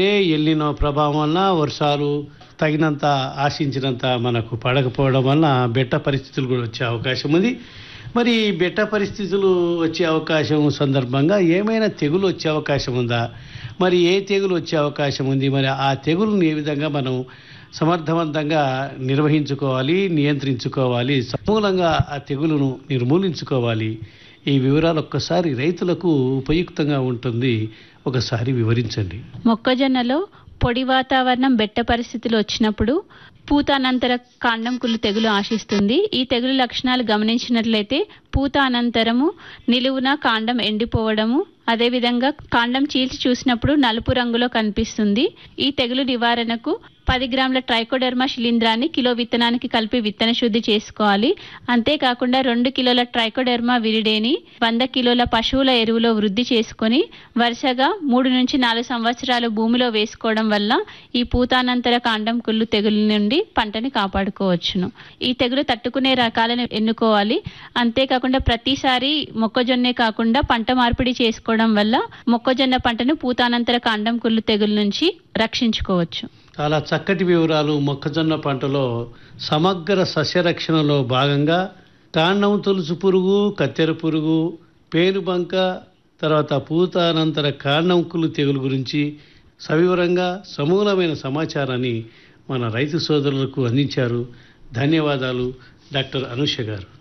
El Niño ప్రభావం వలన వర్షాలు తగినంత ఆశించినంత మనకు పడకపోవడం వలన బెట్ట పరిస్థితులు కూడా వచ్చే అవకాశం ఉంది మరి ఈ బెట్ట పరిస్థితులు వచ్చే అవకాశం సందర్భంగా ఏమైనా తెగులు వచ్చే అవకాశం ఉందా మరి ఏ తెగులు వచ్చే అవకాశం ఉంది మరి ఆ తెగులును ఏ విధంగా మనం సమర్థవంతంగా నిర్వహించుకోవాలి నియంత్రించుకోవాలి సమూలంగా ఆ తెగులును నిర్మూలించుకోవాలి ఈ వివరాలు ఒక్కసారి రైతులకు ఉపయుక్తంగా ఉంటుంది ఒకసారి వివరించండి మొక్కజొన్నలో పొడి వాతావరణం బెట్ట పరిస్థితులు వచ్చినప్పుడు పూత అనంతర కాండం కుళ్ళు తెగులు ఆశిస్తుంది ఈ తెగులు లక్షణాలు గమనించినట్లయితే పూత అనంతరము నిలువున కాండం ఎండిపోవడము అదేవిధంగా కాండం చీల్చి చూసినప్పుడు నలుపు రంగులో కనిపిస్తుంది ఈ తెగులు నివారణకు పది గ్రాముల ట్రైకోడెర్మా శిలీంధ్రాన్ని కిలో విత్తనానికి కలిపి విత్తన శుద్ధి చేసుకోవాలి అంతేకాకుండా రెండు కిలోల ట్రైకోడెర్మా విరిడేని వంద కిలోల పశువుల ఎరువులో వృద్ధి చేసుకొని వరుసగా మూడు నుంచి నాలుగు సంవత్సరాలు భూమిలో వేసుకోవడం వల్ల ఈ పూతానంతర కాండం కుళ్ళు తెగులు నుండి పంటని కాపాడుకోవచ్చును ఈ తెగులు తట్టుకునే రకాలను ఎన్నుకోవాలి అంతేకాకుండా ప్రతిసారి మొక్కజొన్నే కాకుండా పంట మార్పిడి చేసుకోవడం వల్ల మొక్కజొన్న పంటను పూతానంతర కాండం కుళ్ళు తెగులు నుంచి రక్షించుకోవచ్చు చాలా చక్కటి వివరాలు మొక్కజొన్న పంటలో సమగ్ర సస్యరక్షణలో భాగంగా కాండం తొలుసు పురుగు కత్తెర పురుగు పేనుబంక తర్వాత పూత అనంతర కాండం కుళ్ళు తెగులు గురించి సవివరంగా సమూలమైన సమాచారాన్ని మన రైతు సోదరులకు అందించారు ధన్యవాదాలు డాక్టర్ అనూష గారు